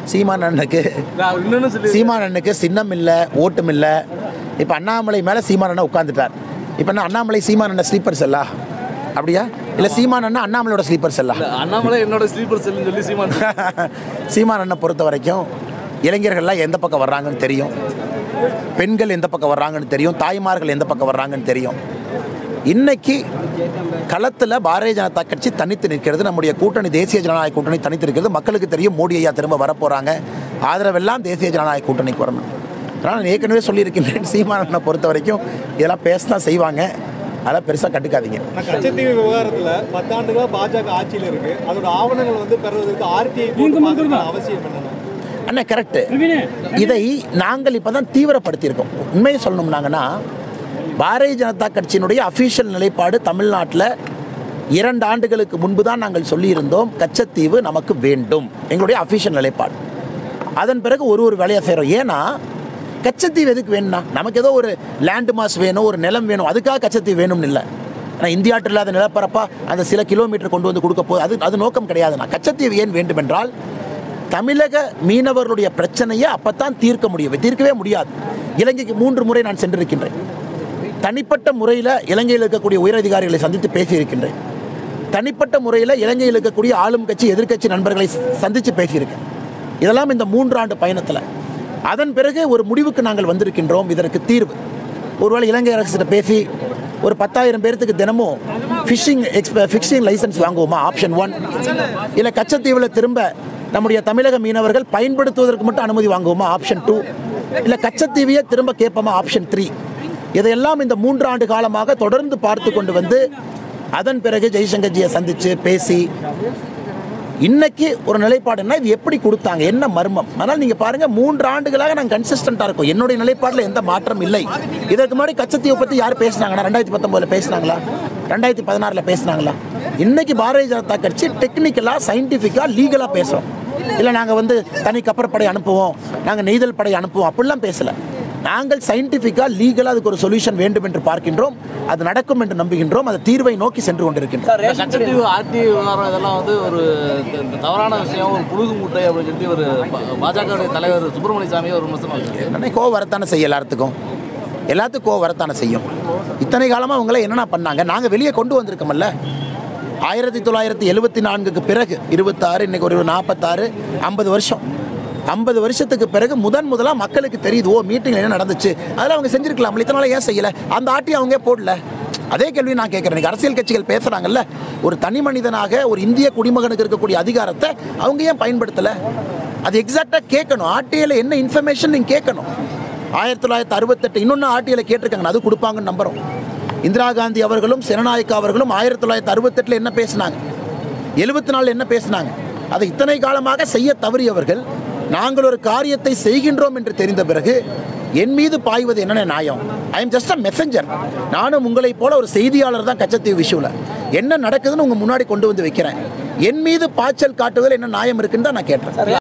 சீமான் அண்ணனுக்கு நான் இன்னொன்னு சொல்லி சீமான் அண்ணனுக்கு சின்னம் இல்லை ஓட்டும் இல்லை இப்போ அண்ணாமலை மேலே சீமான் அண்ணன் உட்காந்துட்டார் இப்போ என்ன அண்ணாமலை சீமான் அண்ணன் ஸ்லீப்பர் செல்லா அப்படியா இல்லை சீமான் அண்ணன் அண்ணாமலையோட ஸ்லீப்பர் செல்லா அண்ணாமலை என்னோட ஸ்லீப்பர் செல்லுன்னு சொல்லி சீமான் சீமான் அண்ணனை பொறுத்த வரைக்கும் இளைஞர்கள்லாம் எந்த பக்கம் வர்றாங்கன்னு தெரியும் பெண்கள் எந்த பக்கம் வர்றாங்கன்னு தெரியும் தாய்மார்கள் எந்த பக்கம் வர்றாங்கன்னு தெரியும் இன்னைக்கு களத்தில் பாரதிய ஜனதா கட்சி தனித்து நிற்கிறது நம்முடைய கூட்டணி தேசிய ஜனநாயக கூட்டணி தனித்து நிற்கிறது மக்களுக்கு தெரியும் மோடி ஐயா திரும்ப வரப்போகிறாங்க ஆதரவெல்லாம் தேசிய ஜனநாயக கூட்டணிக்கு வரணும் அதனால் நான் ஏற்கனவே சொல்லியிருக்கின்றேன் சீமானனை பொறுத்த வரைக்கும் இதெல்லாம் பேச தான் செய்வாங்க அதெல்லாம் பெருசாக கண்டுக்காதீங்க நான் கச்சத்தீவு விவகாரத்துல பத்தாண்டுகளா பாஜக ஆட்சியில இருக்கு அதோட ஆவணங்கள் வந்து பெறுவதற்கு ஆர்டிஐ போட்டு பார்க்கறது அவசியம் என்னன்னா அண்ணா கரெக்டு இதை நாங்கள் இப்போ தான் தீவிரப்படுத்தியிருக்கோம் உண்மையை சொல்லணும்னாங்கன்னா பாரதிய ஜனதா கட்சியினுடைய அஃபீஷியல் நிலைப்பாடு தமிழ்நாட்டில் இரண்டு ஆண்டுகளுக்கு முன்பு தான் நாங்கள் சொல்லியிருந்தோம் கச்சத்தீவு நமக்கு வேண்டும் எங்களுடைய அஃபீஷியல் நிலைப்பாடு அதன் பிறகு ஒரு ஒரு வேலையை செய்கிறோம் ஏன்னா கச்சத்தீவு எதுக்கு வேணும்னா நமக்கு ஏதோ ஒரு லேண்ட் மாஸ் வேணும் ஒரு நிலம் வேணும் அதுக்காக கச்சத்தீவு வேணும்னு இல்லை ஆனால் இந்தியாட்டில் இல்லாத நிலப்பரப்பா அந்த சில கிலோமீட்டர் கொண்டு வந்து கொடுக்க போகுது அது அது நோக்கம் கிடையாதுண்ணா கச்சத்தீவு ஏன் வேண்டுமென்றால் தமிழக மீனவர்களுடைய பிரச்சனையை அப்பத்தான் தீர்க்க முடியும் தீர்க்கவே முடியாது இலங்கைக்கு மூன்று முறை நான் சென்றிருக்கின்றேன் தனிப்பட்ட முறையில் இலங்கையில் இருக்கக்கூடிய உயரதிகாரிகளை சந்தித்து பேசியிருக்கின்றேன் தனிப்பட்ட முறையில் இலங்கையில் இருக்கக்கூடிய ஆளும் கட்சி எதிர்க்கட்சி நண்பர்களை சந்தித்து பேசியிருக்கேன் இதெல்லாம் இந்த மூன்றாண்டு பயணத்தில் அதன் பிறகு ஒரு முடிவுக்கு நாங்கள் வந்திருக்கின்றோம் இதற்கு தீர்வு ஒருவேளை இலங்கை அரசிட்ட பேசி ஒரு பத்தாயிரம் பேர்த்துக்கு தினமும் ஃபிஷிங் எக்ஸ்ப ஃபிஷிங் லைசன்ஸ் வாங்குவோமா ஆப்ஷன் ஒன் இல்லை கச்சத்தீவில் திரும்ப நம்முடைய தமிழக மீனவர்கள் பயன்படுத்துவதற்கு மட்டும் அனுமதி வாங்குவோமா ஆப்ஷன் டூ இல்லை கச்சத்தீவையே திரும்ப கேட்போமா ஆப்ஷன் த்ரீ இதையெல்லாம் இந்த மூன்றாண்டு காலமாக தொடர்ந்து பார்த்து கொண்டு வந்து அதன் பிறகு ஜெய்சங்கர்ஜியை சந்தித்து பேசி இன்னைக்கு ஒரு நிலைப்பாடுன்னா இது எப்படி கொடுத்தாங்க என்ன மர்மம் அதனால் நீங்கள் பாருங்கள் மூன்று ஆண்டுகளாக நாங்கள் கன்சிஸ்டண்ட்டாக இருக்கோம் என்னுடைய நிலைப்பாட்டில் எந்த மாற்றம் இல்லை இதற்கு முன்னாடி கச்சத்தீவை பற்றி யார் பேசுனாங்கன்னா ரெண்டாயிரத்தி பத்தொம்போதில் பேசுனாங்களா ரெண்டாயிரத்தி பதினாறில் பேசுனாங்களா இன்னைக்கு பாரதிய ஜனதா கட்சி டெக்னிக்கலாக சயின்டிஃபிக்காக லீகலாக பேசுகிறோம் இல்லை நாங்கள் வந்து தனி கப்பற்படை அனுப்புவோம் நாங்கள் நெய்தல் படை அனுப்புவோம் அப்படிலாம் பேசலை நாங்கள் சயின்டிஃபிக்காக லீகலாக அதுக்கு ஒரு சொல்யூஷன் வேண்டும் என்று பார்க்கின்றோம் அது நடக்கும் என்று நம்புகின்றோம் அது தீர்வை நோக்கி சென்று கொண்டிருக்கின்றோம் இந்த கச்சத்தீவு ஆர்டி விவகாரம் இதெல்லாம் வந்து ஒரு த- இந்த தவறான விஷயம் ஒரு புழுகு மூட்டை அப்படின்னு சொல்லி ஒரு பாஜக தலைவர் சுப்பிரமணிய சாமி ஒரு விமர்சனம் வச்சிருக்காரு. என்னன்னே கோவம் வரத்தானே செய்யும் எல்லாத்துக்கும் எல்லாத்துக்கும் கோவம் வரத்தானே செய்யும் இத்தனை காலமாக அவங்கள என்னென்ன பண்ணாங்க நாங்கள் வெளியே கொண்டு வந்திருக்கோம்ல ஆயிரத்தி தொள்ளாயிரத்தி எழுபத்தி நான்குக்கு பிறகு இருபத்தாறு இன்னைக்கு ஒரு நாற்பத்தாறு ஐம்பது வருஷம் ஐம்பது வருஷத்துக்கு பிறகு முதன் முதலாக மக்களுக்கு தெரியுது ஓ மீட்டிங்கில் என்ன நடந்துச்சு அதெல்லாம் அவங்க செஞ்சிருக்கலாம் இத்தனை நாள் ஏன் செய்யலை அந்த ஆட்டி அவங்க ஏன் போடல அதே கேள்வி நான் கேட்குறேன் இன்னைக்கு அரசியல் கட்சிகள் பேசுகிறாங்கல்ல ஒரு தனி மனிதனாக ஒரு இந்திய குடிமகனுக்கு இருக்கக்கூடிய அதிகாரத்தை அவங்க ஏன் பயன்படுத்தலை அது எக்ஸாக்டாக கேட்கணும் ஆர்டிஐயில் என்ன இன்ஃபர்மேஷன் நீங்கள் கேட்கணும் ஆயிரத்தி தொள்ளாயிரத்தி அறுபத்தெட்டு இன்னொன்று ஆர்டிஐயில் கேட்டிருக்காங்க அது கொடுப்பாங்கன்னு நம்புகிறோம் இந்திரா காந்தி அவர்களும் சிறநாயக்கா அவர்களும் ஆயிரத்தி தொள்ளாயிரத்தி அறுபத்தெட்டில் என்ன பேசினாங்க எழுபத்தி நாலில் என்ன பேசினாங்க அதை இத்தனை காலமாக செய்ய தவறியவர்கள் நாங்கள் ஒரு காரியத்தை செய்கின்றோம் என்று தெரிந்த பிறகு என் மீது பாய்வது என்னென்ன நியாயம் I am just a messenger நானும் உங்களைப் போல ஒரு செய்தியாளர் தான் கச்சத்தீவு விஷயவில் என்ன நடக்குதுன்னு உங்கள் முன்னாடி கொண்டு வந்து வைக்கிறேன் என் மீது பாய்ச்சல் காட்டுவதில் என்ன நியாயம் இருக்குன்னு தான் நான் கேட்டேன்